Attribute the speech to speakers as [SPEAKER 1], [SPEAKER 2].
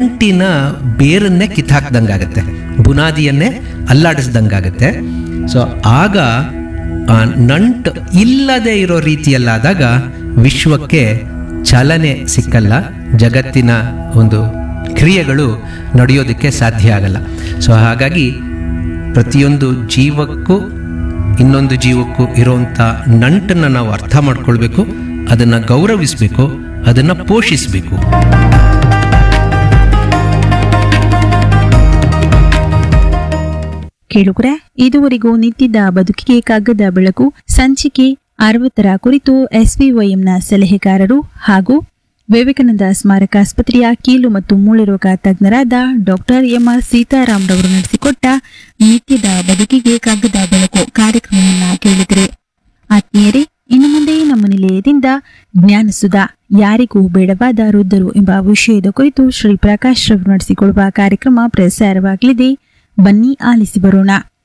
[SPEAKER 1] ನಂಟಿನ ಬೇರನ್ನೇ ಕಿತ್ತಾಕ್ದಂಗಾಗತ್ತೆ ಬುನಾದಿಯನ್ನೇ ಅಲ್ಲಾಡಿಸ್ದಂಗಾಗತ್ತೆ so ಆಗ ಆ ನಂಟು ಇಲ್ಲದೆ ಇರೋ ರೀತಿಯಲ್ಲಾದಾಗ ವಿಶ್ವಕ್ಕೆ ಚಲನೆ ಸಿಕ್ಕಲ್ಲ ಜಗತ್ತಿನ ಒಂದು ಕ್ರಿಯೆಗಳು ನಡೆಯೋದಕ್ಕೆ ಸಾಧ್ಯ ಆಗಲ್ಲ ಸೊ ಹಾಗಾಗಿ ಪ್ರತಿಯೊಂದು ಜೀವಕ್ಕೂ ಇನ್ನೊಂದು ಜೀವಕ್ಕೂ ಇರುವಂಥ ನಂಟನ್ನು ನಾವು ಅರ್ಥ ಮಾಡ್ಕೊಳ್ಬೇಕು ಅದನ್ನು ಗೌರವಿಸಬೇಕು ಅದನ್ನು ಪೋಷಿಸಬೇಕು
[SPEAKER 2] ಕೇಳುಗರೆ ಇದುವರೆಗೂ ನಿಂತಿದ್ದ ಬದುಕಿಗೆ ಕಗ್ಗದ ಬೆಳಕು ಸಂಚಿಕೆ ಅರವತ್ತರ ಕುರಿತು ಎಸ್ಬಿವೈಎಂನ ಸಲಹೆಗಾರರು ಹಾಗೂ ವಿವೇಕಾನಂದ ಸ್ಮಾರಕ ಆಸ್ಪತ್ರೆಯ ಕೀಲು ಮತ್ತು ಮೂಳೆ ರೋಗ ತಜ್ಞರಾದ ಡಾಕ್ಟರ್ ಎಂಆರ್ ಸೀತಾರಾಮ್ ರವರು ನಡೆಸಿಕೊಟ್ಟ ನಿತ್ಯದ ಬದುಕಿಗೆ ಕಗ್ಗದ ಬೆಳಕು ಕಾರ್ಯಕ್ರಮವನ್ನ ಕೇಳಿದರೆ ಆತ್ಮೀಯರೇ ಇನ್ನು ಮುಂದೆ ನಮ್ಮ ನಿಲಯದಿಂದ ಜ್ಞಾನಸುಧ ಯಾರಿಗೂ ಬೇಡವಾದ ವೃದ್ಧರು ಎಂಬ ವಿಷಯದ ಕುರಿತು ಶ್ರೀ ಪ್ರಕಾಶ್ ರವರು ನಡೆಸಿಕೊಡುವ ಕಾರ್ಯಕ್ರಮ ಪ್ರಸಾರವಾಗಲಿದೆ ಬನ್ನಿ ಆಲಿಸಿ ಬರೋಣ